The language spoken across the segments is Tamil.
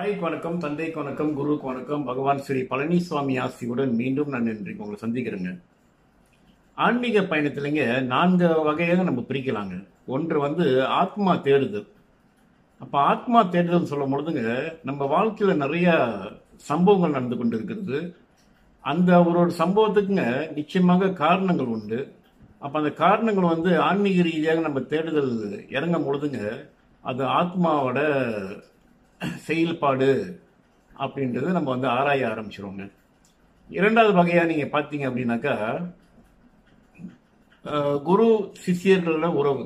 தாய்க்கு வணக்கம் தந்தைக்கு வணக்கம் குருவுக்கு வணக்கம் பகவான் ஸ்ரீ பழனிசுவாமி ஆசியுடன் மீண்டும் நான் இன்றைக்கு உங்களை சந்திக்கிறேங்க ஆன்மீக பயணத்துலங்க நான்கு வகையாக நம்ம பிரிக்கலாங்க ஒன்று வந்து ஆத்மா தேடுதல் அப்ப ஆத்மா தேடுதல் சொல்லும் பொழுதுங்க நம்ம வாழ்க்கையில நிறைய சம்பவங்கள் நடந்து கொண்டு இருக்கிறது அந்த ஒரு ஒரு சம்பவத்துக்குங்க நிச்சயமாக காரணங்கள் உண்டு அப்ப அந்த காரணங்கள் வந்து ஆன்மீக ரீதியாக நம்ம தேடுதல் இறங்கும் பொழுதுங்க அது ஆத்மாவோட செயல்பாடு அப்படின்றது நம்ம வந்து ஆராய ஆரம்பிச்சிருவோங்க இரண்டாவது வகையா நீங்க பார்த்தீங்க அப்படின்னாக்கா அஹ், குரு சிஷ்யர்களோட உறவு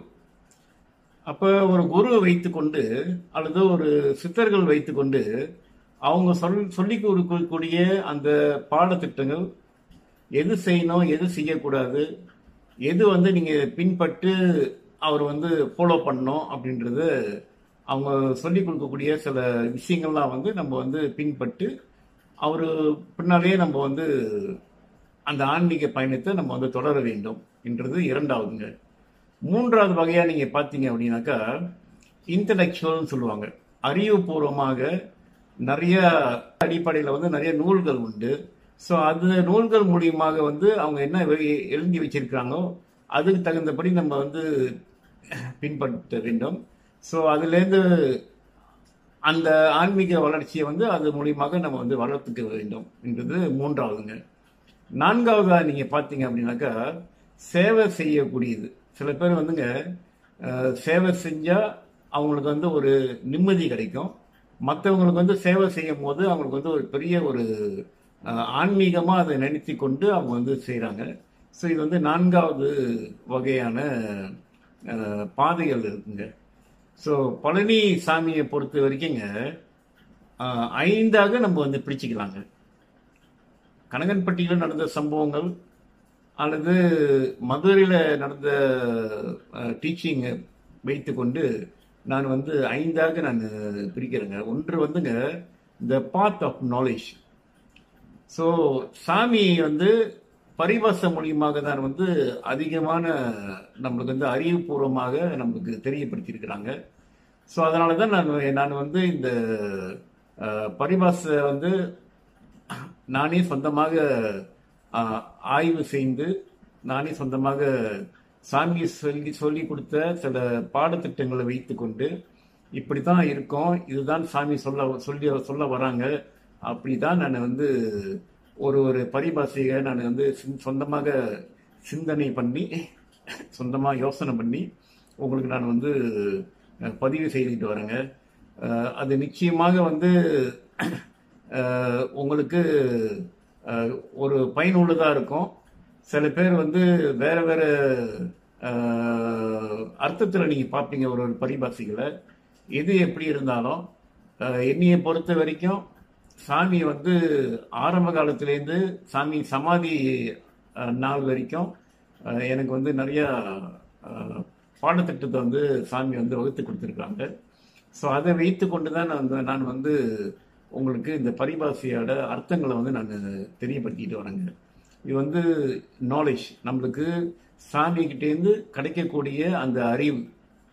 அப்ப ஒரு குரு வைத்துக்கொண்டு அல்லது ஒரு சித்தர்கள் வைத்துக்கொண்டு அவங்க சொல் சொல்லி கொடுக்கக்கூடிய அந்த பாடத்திட்டங்கள் எது செய்யணும் எது செய்யக்கூடாது எது வந்து நீங்க பின்பற்று அவர் வந்து ஃபாலோ பண்ணணும் அப்படின்றது அவங்க சொல்லி கொடுக்கக்கூடிய சில விஷயங்கள்லாம் வந்து நம்ம வந்து பின்பற்று அவர் பின்னாலேயே நம்ம வந்து அந்த ஆன்மீக பயணத்தை நம்ம வந்து தொடர வேண்டும் என்றது இரண்டாவதுங்க மூன்றாவது வகையா நீங்க பார்த்தீங்க அப்படின்னாக்கா இன்டலெக்சுவல்னு சொல்லுவாங்க அறிவுபூர்வமாக நிறைய அடிப்படையில் வந்து நிறைய நூல்கள் உண்டு ஸோ அந்த நூல்கள் மூலியமாக வந்து அவங்க என்ன வெ- எழுதி வச்சிருக்காங்களோ அதுக்கு தகுந்தபடி நம்ம வந்து பின்பற்ற வேண்டும் ஸோ அதுலேருந்து அந்த ஆன்மீக வளர்ச்சியை வந்து அது மூலியமாக நம்ம வந்து வளர்த்துக்க வேண்டும் என்றது மூன்றாவதுங்க நான்காவதா நீங்க பார்த்தீங்க அப்படின்னாக்கா சேவை செய்யக்கூடியது சில பேர் வந்துங்க அஹ், சேவை செஞ்சா அவங்களுக்கு வந்து ஒரு நிம்மதி கிடைக்கும் மற்றவங்களுக்கு வந்து சேவை செய்யும் போது அவங்களுக்கு வந்து ஒரு பெரிய ஒரு அஹ், ஆன்மீகமா அதை நினைத்து கொண்டு அவங்க வந்து செய்றாங்க ஸோ இது வந்து நான்காவது வகையான அஹ், பாதைகள் இருக்குங்க ஸோ பழனி சாமியை பொறுத்த வரைக்குங்க அஹ், ஐந்தாக நம்ம வந்து பிரிச்சுக்கலாங்க கனகன்பட்டியில் நடந்த சம்பவங்கள் அல்லது மதுரையில் நடந்த டீச்சிங் வைத்துக்கொண்டு நான் வந்து ஐந்தாக நான் பிரிக்கிறேங்க ஒன்று வந்துங்க the path of knowledge so சாமி வந்து பரிபாச மூலியமாக தான் வந்து அதிகமான நம்மளுக்கு வந்து அறிவுபூர்வமாக நம்மளுக்கு தெரியப்படுத்தியிருக்கிறாங்க ஸோ அதனால தான் நான் நான் வந்து இந்த அஹ், பரிபாச வந்து நானே சொந்தமாக ஆஹ், ஆய்வு செய்து நானே சொந்தமாக சாமி சொல்லி சொல்லி கொடுத்த சில பாடத்திட்டங்களை வைத்துக்கொண்டு இப்படித்தான் இருக்கும் இதுதான் சாமி சொல்ல சொல்லி சொல்ல வராங்க அப்படிதான் நான் வந்து ஒரு ஒரு பரிபாஷையை நான் வந்து சிந்- சொந்தமாக சிந்தனை பண்ணி சொந்தமாக யோசனை பண்ணி உங்களுக்கு நான் வந்து அஹ், பதிவு செய்துட்டு வரேங்க அஹ், அது நிச்சயமாக வந்து அஹ், உங்களுக்கு அஹ், ஒரு பயனுள்ளதாக இருக்கும் சில பேர் வந்து வேற வேற அஹ், அர்த்தத்தில் நீங்கள் பார்ப்பீங்க ஒரு ஒரு பரிபாஷைகளை எது எப்படி இருந்தாலும் அஹ், என்னைய பொறுத்த வரைக்கும் சாமி வந்து ஆரம்ப காலத்திலேருந்து சாமி சமாதி அஹ், நாள் வரைக்கும் அஹ், எனக்கு வந்து நிறைய அஹ், பாடத்திட்டத்தை வந்து சாமி வந்து வகுத்து கொடுத்துருக்காங்க ஸோ அதை வைத்து கொண்டு தான் நான் வந்து- நான் வந்து உங்களுக்கு இந்த பரிபாஷையோட அர்த்தங்களை வந்து நான் தெரியப்படுத்திட்டு வரேங்க இது வந்து நாலேஜ் நம்மளுக்கு சாமி கிட்டேருந்து கிடைக்கக்கூடிய அந்த அறிவு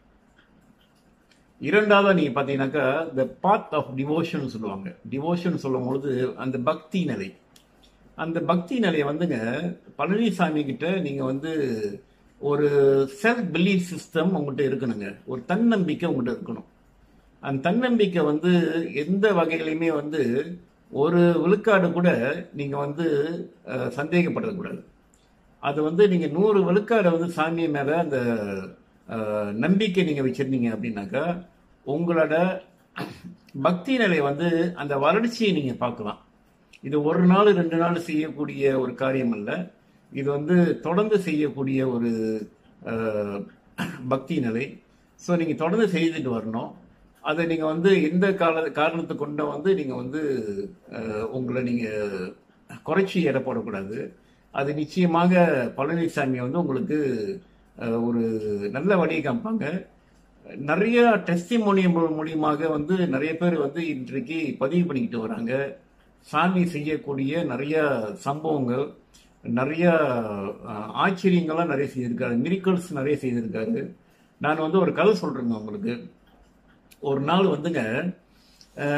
இரண்டாவதா நீங்க பாத்தீங்கன்னாக்கா the path ஆஃப் டிவோஷன் சொல்லுவாங்க டிவோஷன் சொல்லும் பொழுது அந்த பக்தி நிலை அந்த பக்தி நிலையை வந்துங்க பழனிசாமி கிட்ட நீங்க வந்து ஒரு செல்ஃப் பிலீஃப் சிஸ்டம் உங்கள்கிட்ட இருக்கணுங்க ஒரு தன்னம்பிக்கை உங்கள்கிட்ட இருக்கணும் அந்த தன்னம்பிக்கை வந்து எந்த வகையிலையுமே வந்து ஒரு விழுக்காடு கூட நீங்க வந்து அஹ், சந்தேகப்படக்கூடாது அது வந்து நீங்க நூறு விழுக்காடு வந்து சாமி மேல அந்த அஹ், நம்பிக்கை நீங்க வச்சிருந்தீங்க அப்படின்னாக்கா உங்களோட பக்தி நிலை வந்து அந்த வளர்ச்சியை நீங்க பார்க்கலாம் இது ஒரு நாள் ரெண்டு நாள் செய்யக்கூடிய ஒரு காரியம் அல்ல இது வந்து தொடர்ந்து செய்யக்கூடிய ஒரு அஹ், பக்தி நிலை ஸோ நீங்க தொடர்ந்து செய்துட்டு வரணும் அதை நீங்க வந்து எந்த கால காரணத்தை கொண்ட வந்து நீங்க வந்து அஹ், உங்களை நீங்க குறைச்சி எடை போடக்கூடாது அது நிச்சயமாக பழனிசாமி வந்து உங்களுக்கு அஹ், ஒரு நல்ல வழியை காமிப்பாங்க நிறைய டெஸ்டிமோனியம் மூலியமாக வந்து நிறைய பேர் வந்து இன்றைக்கு பதிவு பண்ணிக்கிட்டு வராங்க சாமி செய்யக்கூடிய நிறைய சம்பவங்கள் நிறைய அஹ், ஆச்சரியங்கள்லாம் நிறைய செய்திருக்காரு மிரிக்கல்ஸ் நிறைய செய்திருக்காரு நான் வந்து ஒரு கதை சொல்றேங்க உங்களுக்கு ஒரு நாள் வந்துங்க அஹ்,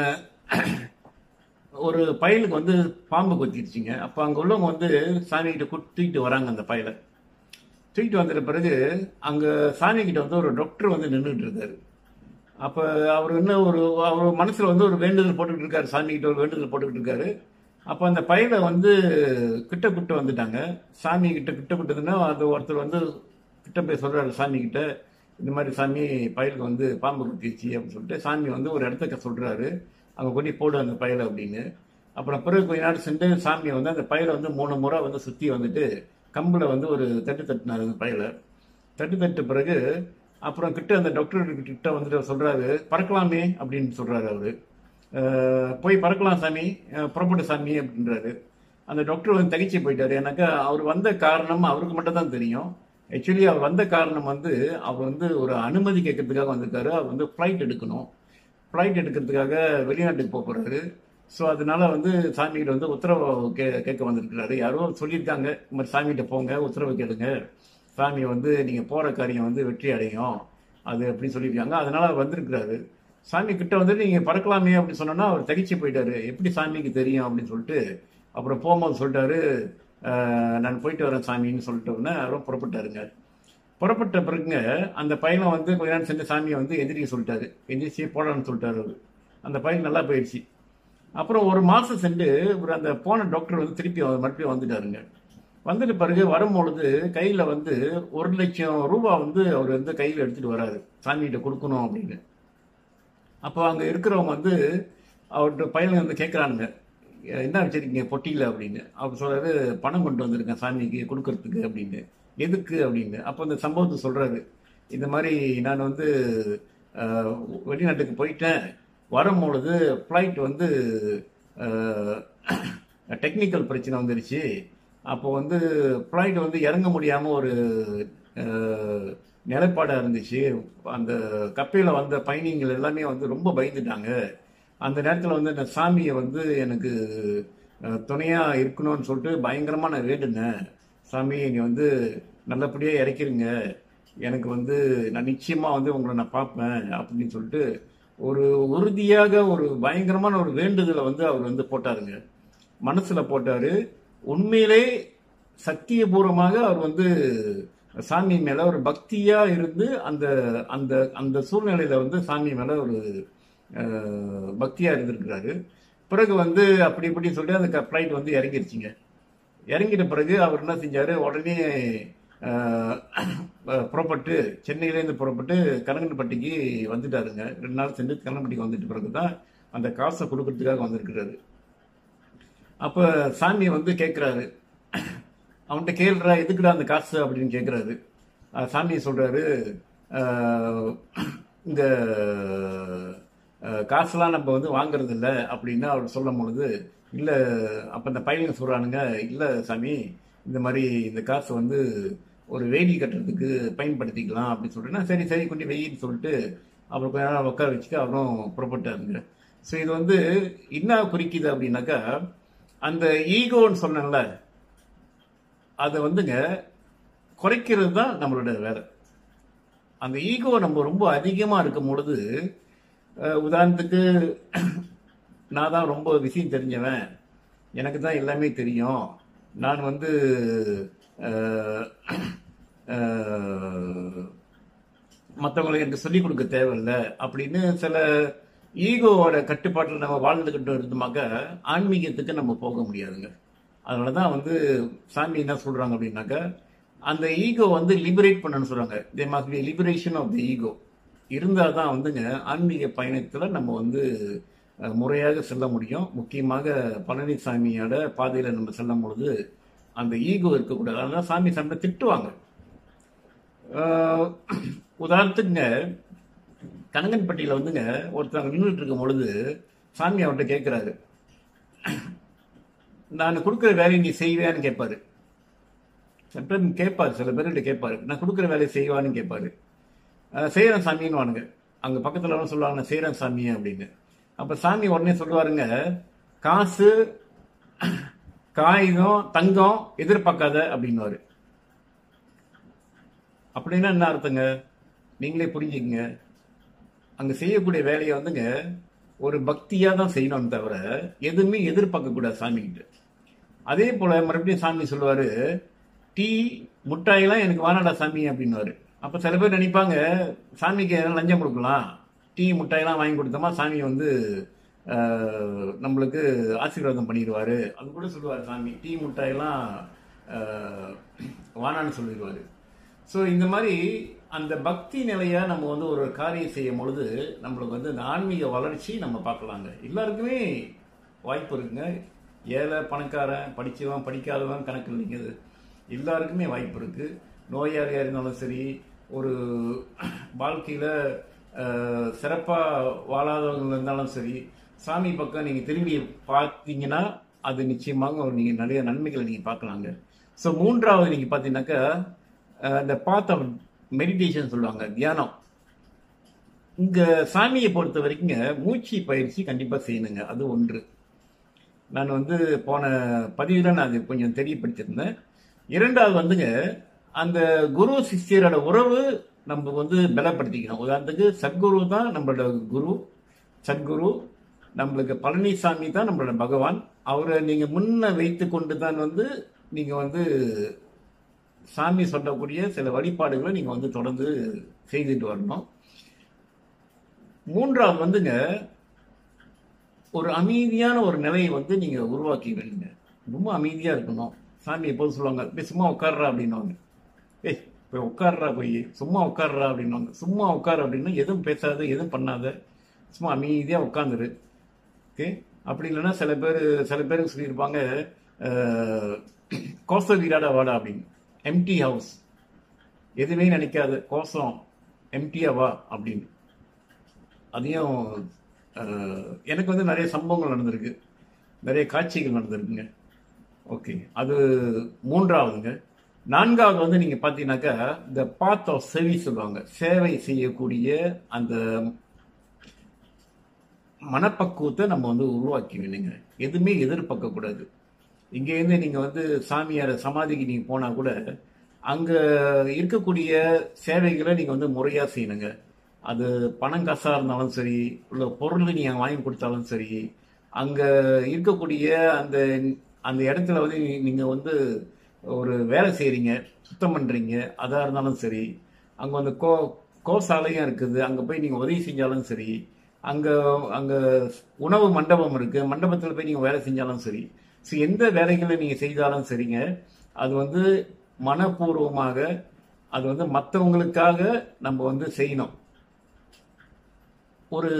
ஒரு பயலுக்கு வந்து பாம்பு கொத்திடுச்சுங்க அப்போ அங்கே உள்ளவங்க வந்து சாமி கிட்ட தூக்கிட்டு வராங்க அந்த பயலை தூக்கிட்டு வந்துட்ட பிறகு அங்கே சாமி கிட்ட வந்து ஒரு டாக்டர் வந்து நின்றுட்டு இருக்காரு அப்போ அவர் என்ன ஒரு அவர் மனசில் வந்து ஒரு வேண்டுதல் போட்டுக்கிட்டு இருக்காரு சாமி கிட்ட ஒரு வேண்டுதல் போட்டுக்கிட்டு இருக்காரு அப்போ அந்த பையனை வந்து கிட்ட கிட்ட வந்துட்டாங்க சாமி கிட்ட கிட்ட கிட்டதுன்னா அது ஒருத்தர் வந்து கிட்ட போய் சொல்றாரு சாமி கிட்ட இந்த மாதிரி சாமி பயலுக்கு வந்து பாம்பு குத்திச்சு அப்படின்னு சொல்லிட்டு சாமி வந்து ஒரு இடத்துக்கு சொல்றாரு அங்கே கொண்டு போடு அந்த பயலை அப்படின்னு அப்புறம் பிறகு கொஞ்ச நாள் சென்று சாமி வந்து அந்த பயலை வந்து மூணு முறை வந்து சுற்றி வந்துட்டு கம்பில் வந்து ஒரு தட்டு தட்டினார் அந்த பயலை தட்டு தட்டு பிறகு அப்புறம் கிட்ட அந்த டாக்டர் கிட்ட வந்துட்டு சொல்றாரு பறக்கலாமே அப்படின்னு சொல்றாரு அவரு அஹ் போய் பறக்கலாம் சாமி அஹ் புறப்பட்டு சாமி அப்படின்றாரு அந்த டாக்டர் வந்து தகிச்சு போயிட்டாரு எனக்கு அவர் வந்த காரணம் அவருக்கு மட்டும் தான் தெரியும் ஆக்சுவலி அவர் வந்த காரணம் வந்து அவர் வந்து ஒரு அனுமதி கேட்கறதுக்காக வந்திருக்காரு அவர் வந்து ஃப்ளைட் எடுக்கணும் ஃப்ளைட் எடுக்கிறதுக்காக வெளிநாட்டுக்கு போக போறாரு ஸோ அதனால வந்து சாமிகிட்ட வந்து உத்தரவு கே கேட்க வந்திருக்கிறாரு யாரோ சொல்லியிருக்காங்க இந்த மாதிரி சாமிகிட்ட போங்க உத்தரவு கேளுங்க சாமி வந்து நீங்கள் போகிற காரியம் வந்து வெற்றி அடையும் அது அப்படின்னு சொல்லியிருக்காங்க அதனால அவர் வந்திருக்கிறாரு சாமி கிட்ட வந்துட்டு நீங்கள் பறக்கலாமே அப்படின்னு சொன்னோன்னா அவர் தகிச்சு போயிட்டாரு எப்படி சாமிக்கு தெரியும் அப்படின்னு சொல்லிட்டு அப்புறம் போகும்போது சொல்லிட்டாரு "அஹ், நான் போயிட்டு வரேன் சாமின்னு சொல்லிட்டு உடனே அவரும் புறப்பட்டாருங்க புறப்பட்ட பிறகுங்க அந்த பையனை வந்து கொஞ்ச நேரம் சென்று சாமியை வந்து எதிரிக்க சொல்லிட்டாரு எந்திரிச்சு போடலான்னு சொல்லிட்டாரு அவரு அந்த பையன் நல்லா போயிடுச்சு அப்புறம் ஒரு மாசம் சென்று ஒரு அந்த போன டாக்டர் வந்து திருப்பி அவர் மறுபடியும் வந்துட்டாருங்க வந்துட்டு பிறகு வரும்பொழுது கையில வந்து ஒரு லட்சம் ரூபாய் வந்து அவர் வந்து கையில எடுத்துட்டு வராரு சாமிகிட்ட கொடுக்கணும் அப்படின்னு அப்போ அங்க இருக்கிறவங்க வந்து அவர்கிட்ட பையனுங்க வந்து கேட்குறானுங்க என்ன வச்சிருக்கீங்க பொட்டியில அப்படின்னு அவர் சொல்றாரு பணம் கொண்டு வந்திருக்கேன் சாமிக்கு கொடுக்கறதுக்கு அப்படின்னு எதுக்கு அப்படின்னு அப்போ அந்த சம்பவத்தை சொல்றாரு இந்த மாதிரி நான் வந்து அஹ், வெளிநாட்டுக்கு போயிட்டேன் வரும்பொழுது ஃப்ளைட் வந்து டெக்னிக்கல் பிரச்சனை வந்துருச்சு அப்போ வந்து ஃப்ளைட் வந்து இறங்க முடியாமல் ஒரு அஹ், நிலைப்பாடா இருந்துச்சு அந்த கப்பையில் வந்த பயணிகள் எல்லாமே வந்து ரொம்ப பயந்துட்டாங்க அந்த நேரத்தில் வந்து அந்த சாமியை வந்து எனக்கு அஹ், துணையா இருக்கணும்னு சொல்லிட்டு பயங்கரமா நான் வேண்டுனேன் சாமி நீ வந்து நல்லபடியா இறக்கிருங்க எனக்கு வந்து நான் நிச்சயமா வந்து உங்களை நான் பார்ப்பேன் அப்படின்னு சொல்லிட்டு ஒரு உறுதியாக ஒரு பயங்கரமான ஒரு வேண்டுதலை வந்து அவர் வந்து போட்டாருங்க மனசுல போட்டாரு உண்மையிலே சத்தியபூர்வமாக அவர் வந்து சாமி மேல ஒரு பக்தியா இருந்து அந்த அந்த அந்த சூழ்நிலையில வந்து சாமி மேல ஒரு அஹ், பக்தியா இருந்திருக்கிறாரு பிறகு வந்து அப்படி இப்படி சொல்லி அந்த ஃப்ளைட் வந்து இறங்கிருச்சுங்க இறங்கிட்ட பிறகு அவர் என்ன செஞ்சாரு உடனே அஹ், புறப்பட்டு சென்னையிலேருந்து புறப்பட்டு கனகன்பட்டிக்கு வந்துட்டாருங்க ரெண்டு நாள் சென்று கனகன்பட்டிக்கு வந்துட்டு பிறகு தான் அந்த காசை கொடுக்கறதுக்காக வந்திருக்கிறாரு அப்ப சாமி வந்து கேட்கிறாரு அவன்கிட்ட கேள்றா எதுக்குடா அந்த காசு அப்படின்னு கேட்கிறாரு அஹ் சாமி சொல்றாரு அஹ், இந்த அஹ், காசெல்லாம் நம்ம வந்து வாங்குறது இல்ல அப்படின்னு அவர் சொல்லும் பொழுது இல்ல அப்ப இந்த பையன் சொல்றானுங்க இல்ல சாமி இந்த மாதிரி இந்த காசை வந்து ஒரு வேலி கட்டுறதுக்கு பயன்படுத்திக்கலாம் அப்படின்னு சொல்லிட்டு சரி சரி கொஞ்சம் வெயின்னு சொல்லிட்டு அப்புறம் கொஞ்ச நேரம் உட்கார வச்சுட்டு அவரும் புறப்பட்டாருங்க ஸோ இது வந்து என்ன குறிக்குது அப்படின்னாக்கா அந்த ஈகோன்னு சொன்னேன்ல அதை வந்துங்க குறைக்கிறது தான் நம்மளோட வேலை அந்த ஈகோ நம்ம ரொம்ப அதிகமா இருக்கும் பொழுது அஹ், உதாரணத்துக்கு நான் தான் ரொம்ப விஷயம் தெரிஞ்சவன் எனக்கு தான் எல்லாமே தெரியும் நான் வந்து அஹ், அஹ், மற்றவங்களுக்கு எனக்கு சொல்லிக் கொடுக்க தேவையில்லை அப்படின்னு சில ஈகோவோட கட்டுப்பாட்டில் நம்ம வாழ்ந்துக்கிட்டு இருந்தோமாக்க ஆன்மீகத்துக்கு நம்ம போக முடியாதுங்க அதனால தான் வந்து சாமி என்ன சொல்றாங்க அப்படின்னாக்க அந்த ஈகோ வந்து லிபரேட் பண்ணணும்னு சொல்றாங்க they must be liberation of the ego இருந்தால் தான் வந்துங்க ஆன்மீக பயணத்தில் நம்ம வந்து அஹ், முறையாக செல்ல முடியும் முக்கியமாக பழனிசாமியோட பாதையில் நம்ம செல்லும் பொழுது அந்த ஈகோ இருக்கக்கூடாது அதனால சாமி சாமி திட்டுவாங்க ஆஹ் உதாரணத்துக்குங்க கனகன்பட்டியில் வந்துங்க ஒருத்தவங்க நின்றுட்டு இருக்கும் பொழுது சாமி அவர்கிட்ட கேட்குறாரு நான் கொடுக்குற வேலையை நீ செய்வியான்னு கேட்பாரு சில பேர் கேட்பாரு சில பேர்கிட்ட கேட்பாரு நான் கொடுக்குற வேலையை செய்வான்னு கேட்பாரு அஹ் செய்யறேன் சாமின்னு வானுங்க அங்க பக்கத்துல எல்லாம் சொல்லுவாங்க நான் செய்யறேன் சாமி அப்படின்னு அப்ப சாமி உடனே சொல்லுவாருங்க காசு காகிதம் தங்கம் எதிர்பார்க்காத அப்படின்னுவாரு அப்படின்னா என்ன அர்த்தங்க நீங்களே புரிஞ்சுக்கங்க அங்க செய்யக்கூடிய வேலையை வந்துங்க ஒரு பக்தியாக தான் செய்யணும் தவிர எதுவுமே எதிர்பார்க்க கூடாது சாமி கிட்ட அதே போல மறுபடியும் சாமி சொல்லுவாரு டீ முட்டாயெல்லாம் எனக்கு வானாடா சாமி அப்படின்னுவாரு அப்ப சில பேர் நினைப்பாங்க சாமிக்கு எதனா லஞ்சம் கொடுக்கலாம் டீ முட்டாயெல்லாம் வாங்கி கொடுத்தோமா சாமி வந்து ஆஹ், நம்மளுக்கு ஆசீர்வாதம் பண்ணிடுவாரு அது கூட சொல்லுவார் சாமி டீ முட்டாயெல்லாம் ஆஹ், வானான்னு சொல்லிடுவாரு ஸோ இந்த மாதிரி அந்த பக்தி நிலையை நம்ம வந்து ஒரு காரியம் செய்யும் பொழுது நம்மளுக்கு வந்து இந்த ஆன்மீக வளர்ச்சி நம்ம பார்க்கலாங்க எல்லாருக்குமே வாய்ப்பு இருக்குங்க ஏழை பணக்காரன் படிச்சவன் படிக்காதவன் கணக்கு இல்லைங்க இது எல்லாருக்குமே வாய்ப்பு இருக்கு நோயாளியாக இருந்தாலும் சரி ஒரு வாழ்க்கையில் சிறப்பாக வாழாதவங்க இருந்தாலும் சரி சாமி பக்கம் நீங்கள் திரும்பி பார்த்தீங்கன்னா அது நிச்சயமாக ஒரு நீங்கள் நிறைய நன்மைகளை நீங்கள் பார்க்கலாங்க ஸோ மூன்றாவது நீங்கள் பார்த்தீங்கன்னாக்கா அஹ், இந்த பாத் ஆஃப் மெடிடேஷன் சொல்லுவாங்க தியானம் இங்க சாமியை பொறுத்த வரைக்குங்க மூச்சு பயிற்சி கண்டிப்பா செய்யணுங்க அது ஒன்று நான் வந்து போன பதிவில் நான் அது கொஞ்சம் தெரியப்படுத்தியிருந்தேன் இரண்டாவது வந்துங்க அந்த குரு சிஷ்யரோட உறவு நம்ம வந்து பலப்படுத்திக்கணும் உதாரணத்துக்கு சத்குரு தான் நம்மளோட குரு சத்குரு நம்மளுக்கு பழனிசாமி தான் நம்மளோட பகவான் அவரை நீங்க முன்ன வைத்து கொண்டு தான் வந்து நீங்க வந்து சாமி சொல்லக்கூடிய சில வழிபாடுகளை நீங்க வந்து தொடர்ந்து செய்துட்டு வரணும் மூன்றாவது வந்துங்க ஒரு அமைதியான ஒரு நிலையை வந்து நீங்க உருவாக்கி வேணுங்க ரொம்ப அமைதியா இருக்கணும் சாமி எப்போது சொல்லுவாங்க போய் சும்மா உட்கார்றா அப்படின்னுவாங்க ஏய் போய் உட்கார்றா போய் சும்மா உட்கார்றா அப்படின்னுவாங்க சும்மா உட்கார் அப்படின்னா எதுவும் பேசாத எதுவும் பண்ணாத சும்மா அமைதியா உட்காந்துரு ஓகே அப்படி இல்லைன்னா சில பேர் சில பேருக்கு சொல்லியிருப்பாங்க அஹ், கோச வீராட வாடா அப்படின்னு எம்டி ஹவுஸ் எதுவுமே நினைக்காத கோசம் எம்டியா வா அப்படின்னு அதையும் அஹ், எனக்கு வந்து நிறைய சம்பவங்கள் நடந்திருக்கு நிறைய காட்சிகள் நடந்திருக்குங்க ஓகே அது மூன்றாவதுங்க நான்காவது வந்து நீங்க பாத்தீங்கன்னாக்கா இந்த பாத் ஆஃப் சர்வீஸ் சொல்லுவாங்க சேவை செய்யக்கூடிய அந்த மனப்பக்குவத்தை நம்ம வந்து உருவாக்கி வேணுங்க எதுவுமே எதிர்பார்க்க கூடாது இங்கேருந்து நீங்க வந்து சாமியார் சமாதிக்கு நீங்க போனா கூட அங்க இருக்கக்கூடிய சேவைகளை நீங்க வந்து முறையா செய்யணுங்க அது பணம் காசா இருந்தாலும் சரி உள்ள பொருள் நீங்க வாங்கி கொடுத்தாலும் சரி அங்க இருக்கக்கூடிய அந்த அந்த இடத்துல வந்து நீ- நீங்க வந்து ஒரு வேலை செய்றீங்க சுத்தம் பண்றீங்க அதா இருந்தாலும் சரி அங்க வந்து கோ கோசாலையும் இருக்குது அங்க போய் நீங்க உதவி செஞ்சாலும் சரி அங்க அங்க உணவு மண்டபம் இருக்கு மண்டபத்துல போய் நீங்க வேலை செஞ்சாலும் சரி ஸோ எந்த வேலைகளை நீங்க செய்தாலும் சரிங்க அது வந்து மனப்பூர்வமாக அது வந்து மற்றவங்களுக்காக நம்ம வந்து செய்யணும் ஒரு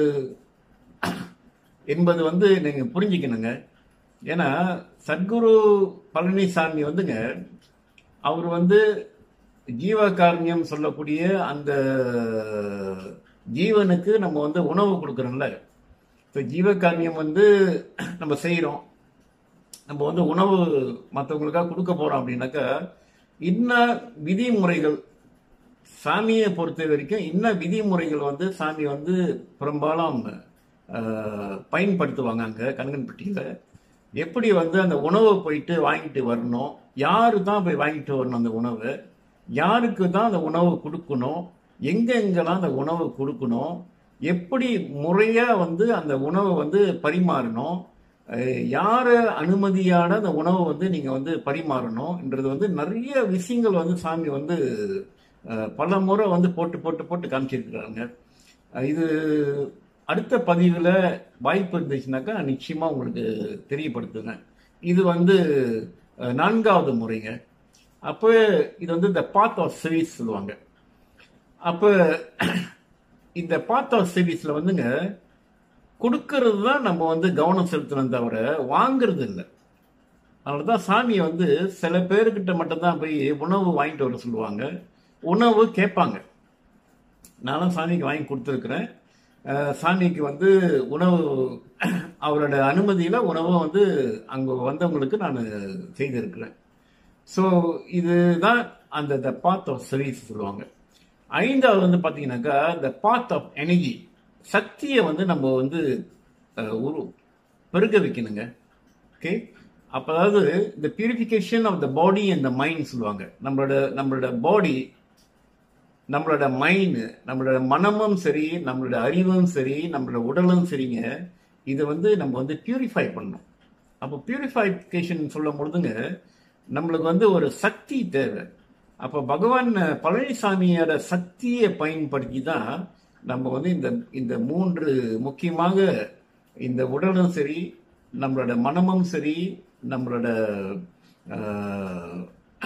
என்பது வந்து நீங்க புரிஞ்சுக்கணுங்க ஏன்னா சத்குரு பழனிசாமி வந்துங்க அவர் வந்து ஜீவகாருண்யம் சொல்லக்கூடிய அந்த ஜீவனுக்கு நம்ம வந்து உணவு கொடுக்குறோம்ல இப்போ ஜீவகாருண்யம் வந்து நம்ம செய்கிறோம் நம்ம வந்து உணவு மற்றவங்களுக்காக கொடுக்க போறோம் அப்படின்னாக்கா இன்ன விதிமுறைகள் சாமியை பொறுத்த வரைக்கும் இன்ன விதிமுறைகள் வந்து சாமி வந்து பெரும்பாலும் அஹ், பயன்படுத்துவாங்க அங்க கங்கன்பட்டியில எப்படி வந்து அந்த உணவை போயிட்டு வாங்கிட்டு வரணும் யாரு தான் போய் வாங்கிட்டு வரணும் அந்த உணவை யாருக்கு தான் அந்த உணவு கொடுக்கணும் எங்க எங்கெல்லாம் அந்த உணவு கொடுக்கணும் எப்படி முறையா வந்து அந்த உணவை வந்து பரிமாறணும் அஹ் யார அனுமதியான அந்த உணவை வந்து நீங்க வந்து பரிமாறணும்ன்றது வந்து நிறைய விஷயங்கள் வந்து சாமி வந்து அஹ், பல முறை வந்து போட்டு போட்டு போட்டு காமிச்சிருக்கிறாங்க அஹ் இது அடுத்த பதிவுல வாய்ப்பு இருந்துச்சுனாக்கா நான் நிச்சயமா உங்களுக்கு தெரியப்படுத்துங்க இது வந்து அஹ், நான்காவது முறைங்க அப்போ இது வந்து இந்த பாத் ஆஃப் சர்வீஸ் சொல்லுவாங்க அப்ப இந்த பாத் ஆஃப் சர்வீஸ்ல வந்துங்க கொடுக்கறது தான் நம்ம வந்து கவனம் செலுத்தணும் தவிர வாங்குறது இல்லை அதனால தான் சாமியை வந்து சில பேர்கிட்ட மட்டும்தான் போய் உணவு வாங்கிட்டு வர சொல்லுவாங்க உணவு கேட்பாங்க நானும் சாமிக்கு வாங்கி கொடுத்துருக்குறேன் அஹ் சாமிக்கு வந்து உணவு அவரோட அனுமதியில் உணவை வந்து அங்கே வந்தவங்களுக்கு நான் செய்திருக்கிறேன் ஸோ இதுதான் அந்த த பாத் ஆஃப் சர்வீஸ் சொல்லுவாங்க ஐந்தாவது வந்து பார்த்தீங்கன்னாக்கா த பாத் ஆஃப் எனர்ஜி சக்தியை வந்து நம்ம வந்து அஹ், உரு பெருக வைக்கணுங்க ஓகே அப்ப அதாவது இந்த purification of the body and the mind சொல்லுவாங்க நம்மளோட நம்மளோட பாடி நம்மளோட மைண்ட் நம்மளோட மனமும் சரி நம்மளோட அறிவும் சரி நம்மளோட உடலும் சரிங்க இது வந்து நம்ம வந்து பியூரிஃபை பண்ணணும் அப்போ பியூரிஃபைகேஷன் சொல்லும் பொழுதுங்க நம்மளுக்கு வந்து ஒரு சக்தி தேவை அப்போ பகவான் பழனிசாமியோட சக்தியை பயன்படுத்தி தான் நம்ம வந்து இந்த இந்த மூன்று முக்கியமாக இந்த உடலும் சரி நம்மளோட மனமும் சரி நம்மளோட ஆஹ்,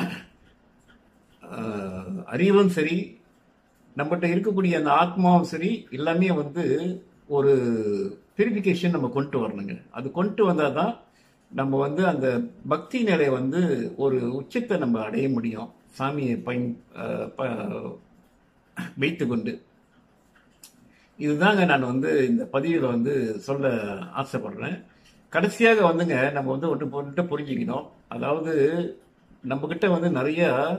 ஆஹ், அறிவும் சரி நம்மகிட்ட இருக்கக்கூடிய அந்த ஆத்மாவும் சரி எல்லாமே வந்து ஒரு பியூரிஃபிகேஷன் நம்ம கொண்டு வரணுங்க அது கொண்டு வந்தால் தான் நம்ம வந்து அந்த பக்தி நிலை வந்து ஒரு உச்சத்தை நம்ம அடைய முடியும் சாமியை பயன் ஆஹ் ப- வைத்துக்கொண்டு இதுதாங்க நான் வந்து இந்த பதிவில் வந்து சொல்ல ஆசைப்படுறேன் கடைசியாக வந்துங்க நம்ம வந்து ஒன்று ஒன்றுட்ட புரிஞ்சுக்கணும் அதாவது நம்மக்கிட்ட வந்து நிறைய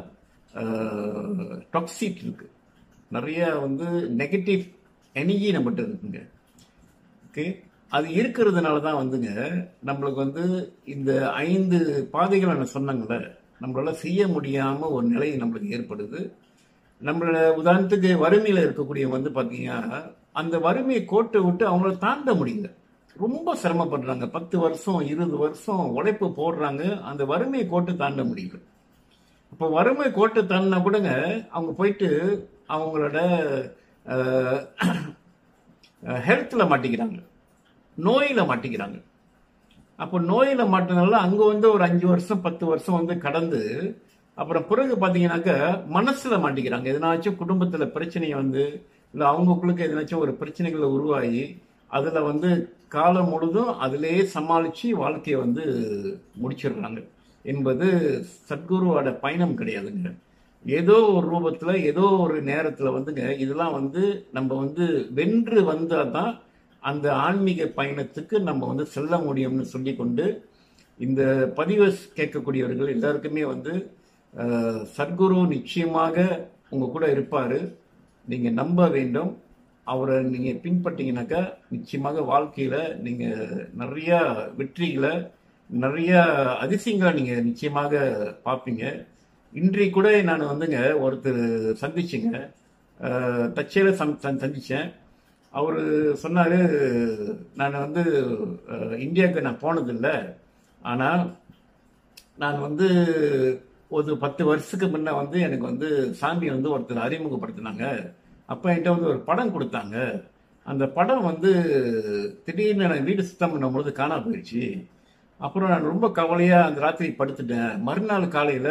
டாக்ஸிக் இருக்கு நிறைய வந்து நெகட்டிவ் எனர்ஜி நம்மகிட்ட இருக்குங்க ஓகே அது இருக்கிறதுனால தான் வந்துங்க நம்மளுக்கு வந்து இந்த ஐந்து பாதைகளை நான் சொன்னாங்கல்ல நம்மளால செய்ய முடியாம ஒரு நிலை நம்மளுக்கு ஏற்படுது நம்மளோட உதாரணத்துக்கு வறுமையில இருக்கக்கூடிய வந்து பாத்தீங்கன்னா அந்த வறுமையை கோட்டை விட்டு அவங்கள தாண்ட முடியல ரொம்ப சிரமப்படுறாங்க பத்து வருஷம் இருபது வருஷம் உழைப்பு போடுறாங்க அந்த வறுமையை கோட்டை தாண்ட முடியல அப்போ வறுமை கோட்டை தாண்டினா கூடங்க அவங்க போயிட்டு அவங்களோட ஹெல்த்தில் மாட்டிக்கிறாங்க நோயில் மாட்டிக்கிறாங்க அப்போ நோயில் மாட்டினால அங்கே வந்து ஒரு அஞ்சு வருஷம் பத்து வருஷம் வந்து கடந்து அப்புறம் பிறகு பார்த்தீங்கன்னாக்க மனசில் மாட்டிக்கிறாங்க எதனாச்சும் குடும்பத்தில் பிரச்சனையை வந்து இல்லை அவங்களுக்குள்ளுக்கு எதனாச்சும் ஒரு பிரச்சனைகளை உருவாகி அதில் வந்து காலம் முழுதும் அதிலேயே சமாளித்து வாழ்க்கையை வந்து முடிச்சிடுறாங்க என்பது சத்குருவோட பயணம் கிடையாதுங்க ஏதோ ஒரு ரூபத்துல ஏதோ ஒரு நேரத்துல வந்துங்க இதெல்லாம் வந்து நம்ம வந்து வென்று வந்தாதான் அந்த ஆன்மீக பயணத்துக்கு நம்ம வந்து செல்ல முடியும்னு சொல்லி கொண்டு இந்த பதிவை கேட்கக்கூடியவர்கள் எல்லாருக்குமே வந்து அஹ், சத்குரு நிச்சயமாக உங்க கூட இருப்பாரு நீங்க நம்ப வேண்டும் அவரை நீங்க பின்பற்றீங்கன்னாக்கா நிச்சயமாக வாழ்க்கையில நீங்க நிறைய வெற்றிகளை நிறைய அதிசயங்களை நீங்க நிச்சயமாக பார்ப்பீங்க இன்றைக்கு கூட நான் வந்துங்க ஒருத்தர் சந்திச்சுங்க அஹ், தச்சையில சந் சந்- சந்திச்சேன் அவர் சொன்னாரு நான் வந்து அஹ், இந்தியாவுக்கு நான் போனதில்லை ஆனால் நான் வந்து ஒரு பத்து வருஷத்துக்கு முன்ன வந்து எனக்கு வந்து சாமி வந்து ஒருத்தர் அறிமுகப்படுத்தினாங்க அப்போ என்கிட்ட வந்து ஒரு படம் கொடுத்தாங்க அந்த படம் வந்து திடீர்னு நான் வீடு சுத்தம் பண்ணும்பொழுது காணாம போயிடுச்சு அப்புறம் நான் ரொம்ப கவலையாக அந்த ராத்திரி படுத்துட்டேன் மறுநாள் காலையில்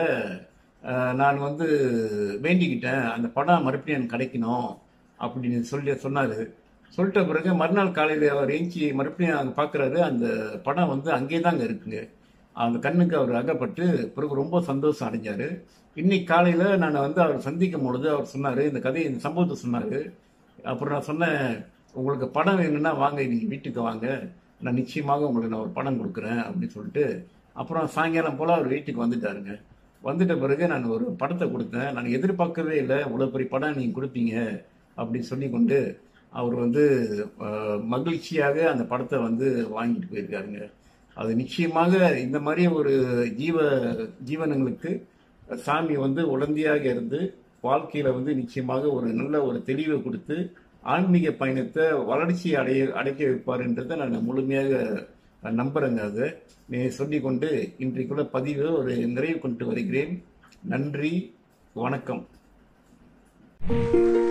நான் வந்து வேண்டிக்கிட்டேன் அந்த படம் மறுபடியும் எனக்கு கிடைக்கணும் அப்படின்னு சொல்லி சொன்னார் சொல்லிட்ட பிறகு மறுநாள் காலையில் அவர் ஏஞ்சி மறுபடியும் அங்கே பார்க்குறாரு அந்த படம் வந்து அங்கேயே தாங்க இருக்குங்க அந்த கண்ணுக்கு அவர் அகப்பட்டு பிறகு ரொம்ப சந்தோஷம் அடைஞ்சாரு இன்னைக்கு காலையில் நான் வந்து அவர் சந்திக்கும் பொழுது அவர் சொன்னார் இந்த கதையை இந்த சம்பவத்தை சொன்னார் அப்புறம் நான் சொன்னேன் உங்களுக்கு படம் வேணும்னா வாங்க இன்னைக்கு வீட்டுக்கு வாங்க நான் நிச்சயமாக உங்களுக்கு நான் ஒரு படம் கொடுக்குறேன் அப்படின்னு சொல்லிட்டு அப்புறம் சாயங்காலம் போல் அவர் வீட்டுக்கு வந்துட்டாருங்க வந்துட்ட பிறகு நான் ஒரு படத்தை கொடுத்தேன் நான் எதிர்பார்க்கவே இல்லை இவ்வளோ பெரிய படம் நீங்கள் கொடுப்பீங்க அப்படின்னு சொல்லி கொண்டு அவர் வந்து அஹ், மகிழ்ச்சியாக அந்த படத்தை வந்து வாங்கிட்டு போயிருக்காருங்க அது நிச்சயமாக இந்த மாதிரி ஒரு ஜீவ ஜீவனங்களுக்கு சாமி வந்து உடந்தையாக இருந்து வாழ்க்கையில வந்து நிச்சயமாக ஒரு நல்ல ஒரு தெளிவை கொடுத்து ஆன்மீக பயணத்தை வளர்ச்சி அடைய அடைக்க வைப்பாருன்றதை நான் முழுமையாக நம்புறேங்க அதை நீ சொல்லிக்கொண்டு இன்றைக்குள்ள பதிவு ஒரு நிறைவு கொண்டு வருகிறேன் நன்றி வணக்கம்